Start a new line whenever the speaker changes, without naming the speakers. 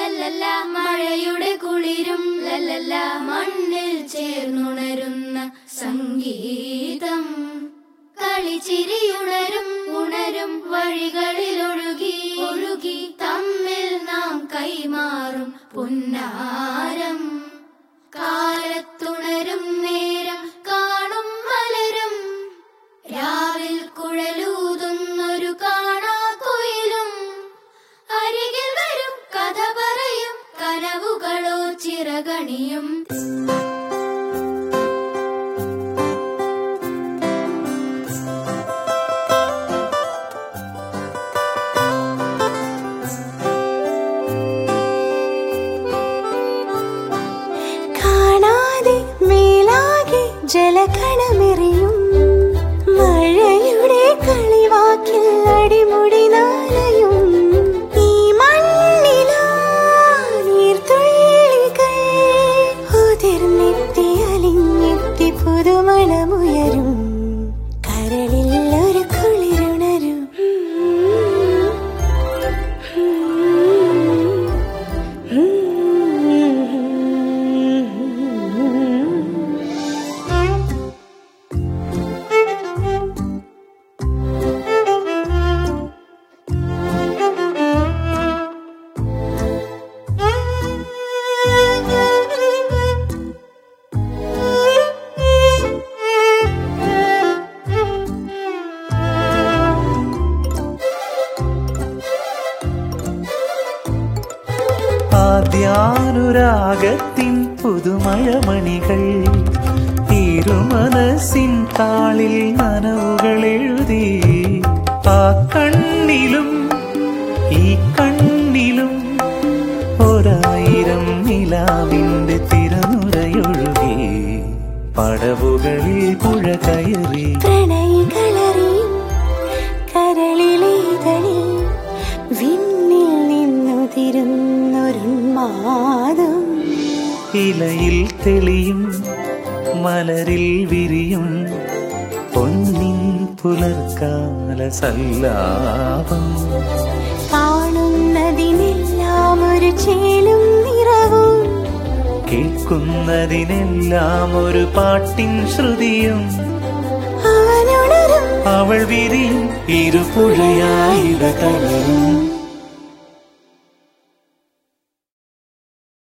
ലല്ലല്ല മഴയുടെ കുളിരും ലല്ലല്ല മണ്ണിൽ ചേർന്നുണരുന്ന സംഗീതം കളിച്ചിരിയുണരും ഉണരും വഴികളിൽ ഒഴുകി ഒഴുകി തമ്മിൽ നാം കൈമാറും പുന്നാരം കാലത്തുണരും നേരം കാണും മലരും രാവിൽ കുഴലൂതുന്നൊരു കാണാ കൊയിലും അരികിൽ വരും കഥ പറയും കനവുകളോ ചിറകണിയും
കാണാതെ മേലാകെ ജലകണമെറിയും മഴയുടെ കളിവാക്കിൽ അടിമുടി നാലയും ഈ മണ്ണിലാ നീർത്തുള്ളികൾ ഉതിർന്നെത്തി അലിഞ്ഞെത്തി പുതുമണമുയരും കരളിൽ ഒരു കുളിരുണരും
ആദ്യാനുരാഗത്തിൻ പുതുമഴമണികൾ ഇരുമനസിൻ താളിൽ നനവുകൾ എഴുതി ആ കണ്ണിലും ഈ കണ്ണിലും ഒരായിരം നിലാവിന്റെ തിരനുരയൊഴുകി പടവുകളിൽ പുഴ കയറി
പ്രണയികളറിയും കരളിലേതളിൽ വിണ്ണിൽ നിന്നുതിരുന്നൊരുന്മാദം
ഇലയിൽ തെളിയും മലരിൽ വിരിയും പൊന്നിൻ പുലർക്കാല സല്ലാപം
കാണുന്നതിനെല്ലാം ഒരു ചേലും നിറവും
കേൾക്കുന്നതിനെല്ലാം ഒരു പാട്ടിൻ ശ്രുതിയും
അവനുണരും
അവൾ വിരിയും ഇരുപുഴയായിട തളരും